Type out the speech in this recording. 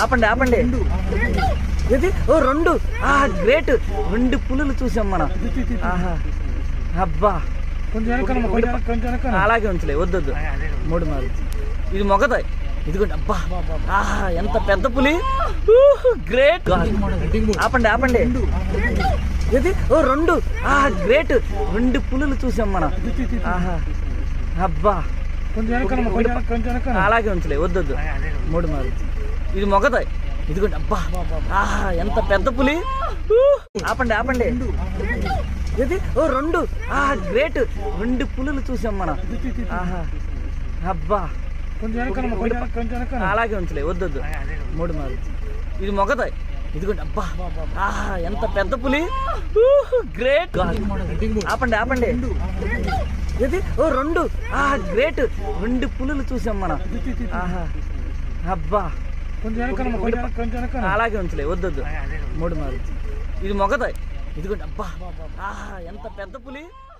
ఆపండి ఆపండి ఇది ఓ రెండు ఆ గ్రేట్ రెండు పులులు చూసాం మనం ఆహా అబ్బా కొంచెం వెనకాల కొంచెం వెనక- కొంచెం వెనకాల అలాగే ఉంచలే వద్దొద్దు మూడు మారు ఇది మొగద ఇదిగోండి అబ్బా ఆహా ఎంత పెద్ద పులి గ్రేట్ ఆపండి ఆపండి ఇది ఓ రెండు ఆ గ్రేట్ రెండు పులులు చూసాం మనం ఆహా అబ్బా కొంచెం వెనకాల కొంచెం వెనక- కొంచెం వెనకాల అలాగే ఉంచలే వద్దొద్దు మూడు మారు ఇది మొగద ఇదిగోండి అబ్బా ఆహా ఎంత పెద్ద పులి ఆపండి ఆపండి ఇది ఓ రెండు ఆ గ్రేట్ రెండు పులులు చూసాం మనం ఆహా అబ్బా కొంచెం వెనకాల కొంచెం వెనక- కొంచెం వెనకాల అలాగే ఉంచలే వద్దొద్దు మూడు మారు ఇది మొగద ఇదిగోండి అబ్బా ఆహా ఎంత పెద్ద పులి గ్రేట్ ఆపండి ఆపండి ఇది ఓ రెండు ఆ గ్రేట్ రెండు పులులు చూసాం మనం ఆహా అబ్బా కొంచెం వెనకాల కొంచెం వెనక- కొంచెం వెనకాల అలాగే ఉంచలే వద్దొద్దు మూడు మారు ఇది మొగద ఇదిగోండి అబ్బా ఆహా ఎంత పెద్ద పులి